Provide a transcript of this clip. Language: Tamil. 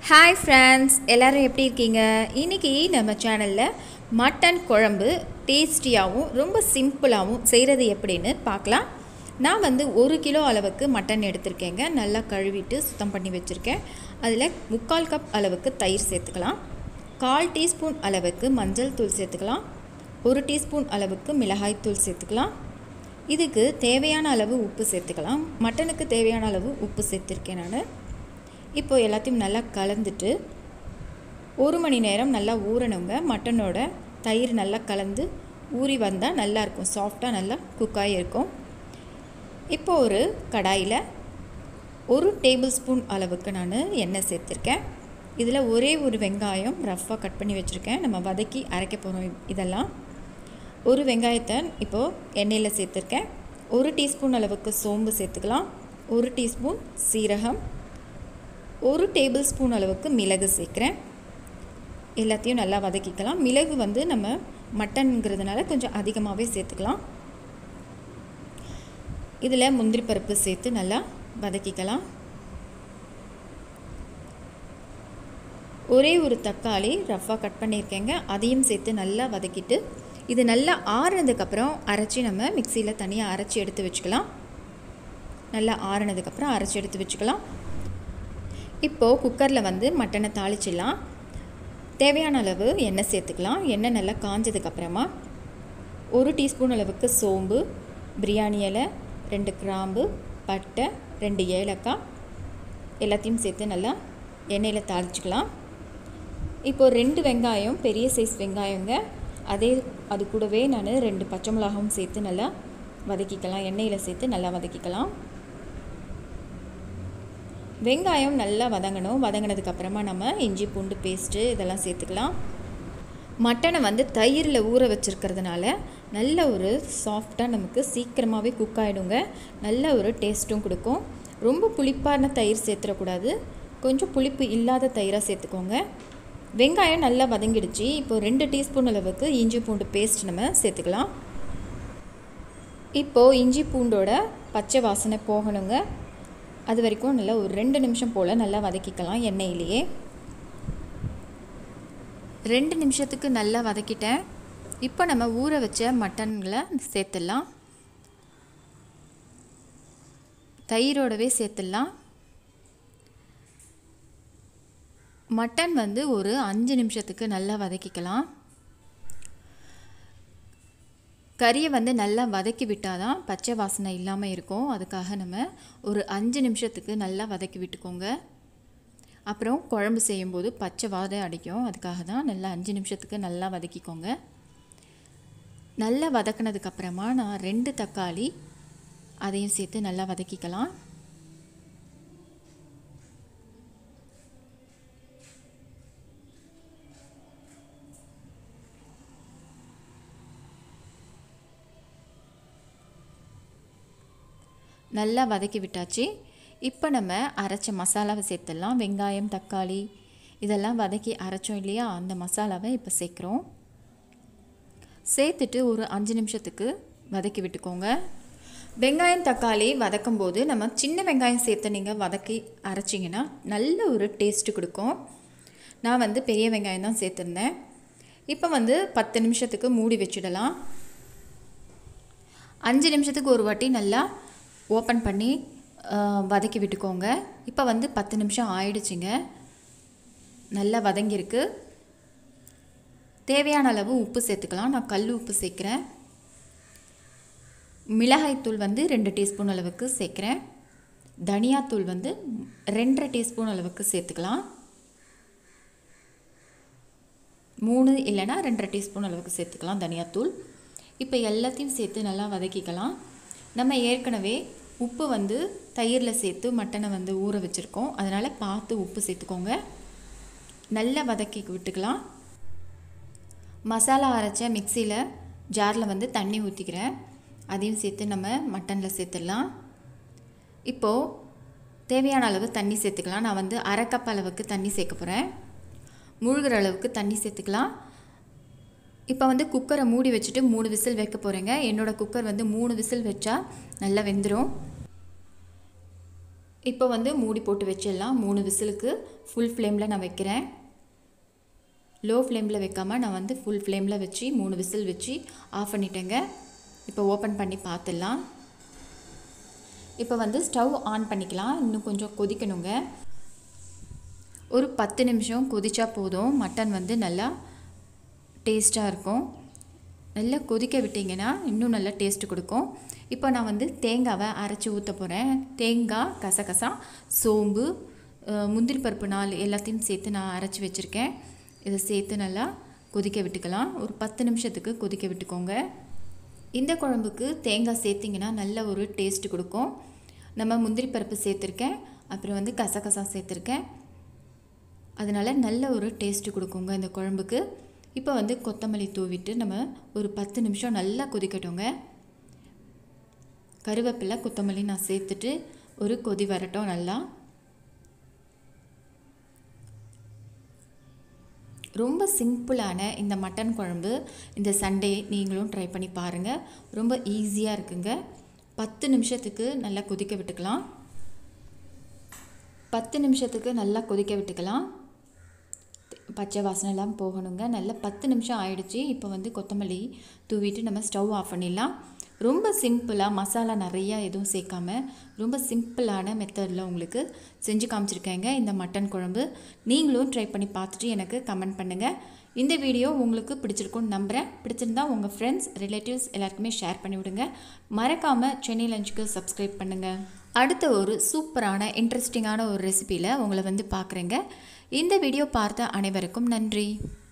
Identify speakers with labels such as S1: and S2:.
S1: ஹாய் ஃப்ரெண்ட்ஸ் எல்லாரும் எப்படி இருக்கீங்க இன்றைக்கி நம்ம சேனலில் மட்டன் குழம்பு டேஸ்டியாகவும் ரொம்ப சிம்பிளாகவும் செய்கிறது எப்படின்னு பார்க்கலாம் நான் வந்து ஒரு கிலோ அளவுக்கு மட்டன் எடுத்திருக்கேங்க நல்லா கழுவிட்டு சுத்தம் பண்ணி வச்சுருக்கேன் அதில் முக்கால் கப் அளவுக்கு தயிர் சேர்த்துக்கலாம் கால் டீஸ்பூன் அளவுக்கு மஞ்சள் தூள் சேர்த்துக்கலாம் ஒரு டீஸ்பூன் அளவுக்கு மிளகாய் தூள் சேர்த்துக்கலாம் இதுக்கு தேவையான அளவு உப்பு சேர்த்துக்கலாம் மட்டனுக்கு தேவையான அளவு உப்பு சேர்த்துருக்கேன் நான் இப்போ எல்லாத்தையும் நல்லா கலந்துட்டு ஒரு மணி நேரம் நல்லா ஊறணுங்க மட்டனோட தயிர் நல்லா கலந்து ஊறி வந்தால் நல்லாயிருக்கும் சாஃப்டாக நல்லா குக்காகி இருக்கும் இப்போ ஒரு கடாயில் ஒரு டேபிள் ஸ்பூன் அளவுக்கு நான் எண்ணெய் சேர்த்துருக்கேன் இதில் ஒரே ஒரு வெங்காயம் ரஃப்பாக கட் பண்ணி வச்சுருக்கேன் நம்ம வதக்கி அரைக்க போகிறோம் இதெல்லாம் ஒரு வெங்காயத்தை இப்போது எண்ணெயில் சேர்த்துருக்கேன் ஒரு டீஸ்பூன் அளவுக்கு சோம்பு சேர்த்துக்கலாம் ஒரு டீஸ்பூன் சீரகம் ஒரு டேபிள் ஸ்பூன் அளவுக்கு மிளகு சேர்க்குறேன் எல்லாத்தையும் நல்லா வதக்கிக்கலாம் மிளகு வந்து நம்ம மட்டன்ங்கிறதுனால கொஞ்சம் அதிகமாகவே சேர்த்துக்கலாம் இதில் முந்திரி பருப்பு சேர்த்து நல்லா வதக்கிக்கலாம் ஒரே ஒரு தக்காளி ரஃப்பாக கட் பண்ணியிருக்கேங்க அதையும் சேர்த்து நல்லா வதக்கிட்டு இது நல்லா ஆறுனதுக்கப்புறம் அரைச்சி நம்ம மிக்சியில் தனியாக அரைச்சி எடுத்து வச்சுக்கலாம் நல்லா ஆறுனதுக்கப்புறம் அரைச்சி எடுத்து வச்சுக்கலாம் இப்போது குக்கரில் வந்து மட்டனை தாளிச்சிடலாம் தேவையான அளவு எண்ணெய் சேர்த்துக்கலாம் எண்ணெய் நல்லா காஞ்சதுக்கப்புறமா ஒரு டீஸ்பூன் அளவுக்கு சோம்பு பிரியாணி இலை ரெண்டு கிராம்பு பட்டை ரெண்டு ஏலக்காய் எல்லாத்தையும் சேர்த்து நல்லா எண்ணெயில் தாளிச்சிக்கலாம் இப்போது ரெண்டு வெங்காயம் பெரிய சைஸ் வெங்காயங்க அதே அது கூடவே நான் ரெண்டு பச்சை மிளகாவும் சேர்த்து நல்லா வதக்கிக்கலாம் எண்ணெயில் சேர்த்து நல்லா வதக்கிக்கலாம் வெங்காயம் நல்லா வதங்கணும் வதங்கினதுக்கப்புறமா நம்ம இஞ்சி பூண்டு பேஸ்ட்டு இதெல்லாம் சேர்த்துக்கலாம் மட்டனை வந்து தயிரில் ஊற வச்சுருக்கிறதுனால நல்ல ஒரு சாஃப்டாக நமக்கு சீக்கிரமாகவே குக் ஆகிடுங்க நல்ல ஒரு டேஸ்ட்டும் கொடுக்கும் ரொம்ப புளிப்பான தயிர் சேர்த்துடக்கூடாது கொஞ்சம் புளிப்பு இல்லாத தயிராக சேர்த்துக்கோங்க வெங்காயம் நல்லா வதங்கிடுச்சு இப்போது ரெண்டு டீஸ்பூன் அளவுக்கு இஞ்சி பூண்டு பேஸ்ட் நம்ம சேர்த்துக்கலாம் இப்போது இஞ்சி பூண்டோட பச்சை வாசனை போகணுங்க அது வரைக்கும் நல்லா ஒரு ரெண்டு நிமிஷம் போல் நல்லா வதக்கிக்கலாம் எண்ணெயிலேயே ரெண்டு நிமிஷத்துக்கு நல்லா வதக்கிட்டேன் இப்போ நம்ம ஊற வச்ச மட்டன்களை சேர்த்துடலாம் தயிரோடவே சேர்த்துடலாம் மட்டன் வந்து ஒரு அஞ்சு நிமிஷத்துக்கு நல்லா வதக்கிக்கலாம் கறியை வந்து நல்லா வதக்கி விட்டால் தான் பச்சை வாசனை இல்லாமல் இருக்கும் அதுக்காக நம்ம ஒரு அஞ்சு நிமிஷத்துக்கு நல்லா வதக்கி விட்டுக்கோங்க அப்புறம் குழம்பு செய்யும்போது பச்சை வாடை அடிக்கும் அதுக்காக தான் நல்லா அஞ்சு நிமிஷத்துக்கு நல்லா வதக்கிக்கோங்க நல்லா வதக்கினதுக்கப்புறமா நான் ரெண்டு தக்காளி அதையும் சேர்த்து நல்லா வதக்கிக்கலாம் நல்லா வதக்கி விட்டாச்சு இப்போ நம்ம அரைச்ச மசாலாவை சேர்த்துடலாம் வெங்காயம் தக்காளி இதெல்லாம் வதக்கி அரைச்சோம் இல்லையா அந்த மசாலாவை இப்போ சேர்க்குறோம் சேர்த்துட்டு ஒரு அஞ்சு நிமிஷத்துக்கு வதக்கி விட்டுக்கோங்க வெங்காயம் தக்காளி வதக்கும் போது நம்ம சின்ன வெங்காயம் சேர்த்து நீங்கள் வதக்கி அரைச்சிங்கன்னா நல்ல ஒரு டேஸ்ட்டு கொடுக்கும் நான் வந்து பெரிய வெங்காயம் தான் சேர்த்துருந்தேன் இப்போ வந்து பத்து நிமிஷத்துக்கு மூடி வச்சிடலாம் அஞ்சு நிமிஷத்துக்கு ஒரு வாட்டி நல்லா ஓப்பன் பண்ணி வதக்கி விட்டுக்கோங்க இப்போ வந்து பத்து நிமிஷம் ஆயிடுச்சுங்க நல்லா வதங்கியிருக்கு தேவையான அளவு உப்பு சேர்த்துக்கலாம் நான் கல் உப்பு சேர்க்குறேன் மிளகாய்த்தூள் வந்து ரெண்டு டீஸ்பூன் அளவுக்கு சேர்க்குறேன் தனியாத்தூள் வந்து ரெண்டரை டீஸ்பூன் அளவுக்கு சேர்த்துக்கலாம் மூணு இல்லைன்னா ரெண்டரை டீஸ்பூன் அளவுக்கு சேர்த்துக்கலாம் தனியாத்தூள் இப்போ எல்லாத்தையும் சேர்த்து நல்லா வதக்கிக்கலாம் நம்ம ஏற்கனவே உப்பு வந்து தயிரில் சேர்த்து மட்டனை வந்து ஊற வச்சுருக்கோம் அதனால் பார்த்து உப்பு சேர்த்துக்கோங்க நல்லா வதக்கி விட்டுக்கலாம் மசாலா அரைச்ச மிக்சியில் ஜாரில் வந்து தண்ணி ஊற்றிக்கிறேன் அதையும் சேர்த்து நம்ம மட்டனில் சேர்த்துடலாம் இப்போது தேவையான அளவு தண்ணி சேர்த்துக்கலாம் நான் வந்து அரை கப் அளவுக்கு தண்ணி சேர்க்க போகிறேன் மூழ்கிற அளவுக்கு தண்ணி சேர்த்துக்கலாம் இப்போ வந்து குக்கரை மூடி வச்சுட்டு மூணு விசில் வைக்க போகிறேங்க என்னோடய குக்கர் வந்து மூணு விசில் வச்சா நல்லா வெந்துடும் இப்போ வந்து மூடி போட்டு வச்சிடலாம் மூணு விசிலுக்கு ஃபுல் ஃப்ளேமில் நான் வைக்கிறேன் லோ ஃப்ளேமில் வைக்காமல் நான் வந்து ஃபுல் ஃப்ளேமில் வச்சு மூணு விசில் வச்சு ஆஃப் பண்ணிட்டேங்க இப்போ ஓப்பன் பண்ணி பார்த்துடலாம் இப்போ வந்து ஸ்டவ் ஆன் பண்ணிக்கலாம் இன்னும் கொஞ்சம் கொதிக்கணுங்க ஒரு பத்து நிமிஷம் கொதிச்சா போதும் மட்டன் வந்து நல்லா டேஸ்ட்டாக இருக்கும் நல்லா கொதிக்க விட்டிங்கன்னா இன்னும் நல்லா டேஸ்ட்டு கொடுக்கும் இப்போ நான் வந்து தேங்காவை அரைச்சி ஊற்ற போகிறேன் தேங்காய் கசகசா சோம்பு முந்திரி பருப்பு நாள் எல்லாத்தையும் சேர்த்து நான் அரைச்சி வச்சுருக்கேன் இதை சேர்த்து நல்லா கொதிக்க விட்டுக்கலாம் ஒரு பத்து நிமிஷத்துக்கு கொதிக்க விட்டுக்கோங்க இந்த குழம்புக்கு தேங்காய் சேர்த்திங்கன்னா நல்ல ஒரு டேஸ்ட்டு கொடுக்கும் நம்ம முந்திரி பருப்பு சேர்த்துருக்கேன் அப்புறம் வந்து கசகசா சேர்த்துருக்கேன் அதனால் நல்ல ஒரு டேஸ்ட்டு கொடுக்குங்க இந்த குழம்புக்கு இப்போ வந்து கொத்தமல்லி தூவிட்டு நம்ம ஒரு பத்து நிமிஷம் நல்லா கொதிக்கட்டுங்க கருவேப்பிலை கொத்தமல்லி நான் சேர்த்துட்டு ஒரு கொதி வரட்டும் நல்லா ரொம்ப சிம்பிளான இந்த மட்டன் குழம்பு இந்த சண்டே நீங்களும் ட்ரை பண்ணி பாருங்கள் ரொம்ப ஈஸியாக இருக்குங்க பத்து நிமிஷத்துக்கு நல்லா கொதிக்க விட்டுக்கலாம் பத்து நிமிஷத்துக்கு நல்லா கொதிக்க விட்டுக்கலாம் பச்சை வாசனைலாம் போகணுங்க நல்லா பத்து நிமிஷம் ஆயிடுச்சு இப்போ வந்து கொத்தமல்லி தூவிட்டு நம்ம ஸ்டவ் ஆஃப் பண்ணிடலாம் ரொம்ப சிம்பிளாக மசாலா நிறையா எதுவும் சேர்க்காம ரொம்ப சிம்பிளான மெத்தடில் உங்களுக்கு செஞ்சு காமிச்சிருக்கேங்க இந்த மட்டன் குழம்பு நீங்களும் ட்ரை பண்ணி பார்த்துட்டு எனக்கு கமெண்ட் பண்ணுங்கள் இந்த வீடியோ உங்களுக்கு பிடிச்சிருக்கும்னு நம்புகிறேன் பிடிச்சிருந்தா உங்கள் ஃப்ரெண்ட்ஸ் ரிலேட்டிவ்ஸ் எல்லாருக்குமே ஷேர் பண்ணி விடுங்க மறக்காமல் சென்னை லஞ்சுக்கு சப்ஸ்கிரைப் பண்ணுங்கள் அடுத்த ஒரு சூப்பரான இன்ட்ரெஸ்டிங்கான ஒரு ரெசிப்பியில் உங்களை வந்து பார்க்குறேங்க இந்த வீடியோ பார்த்த அனைவருக்கும் நன்றி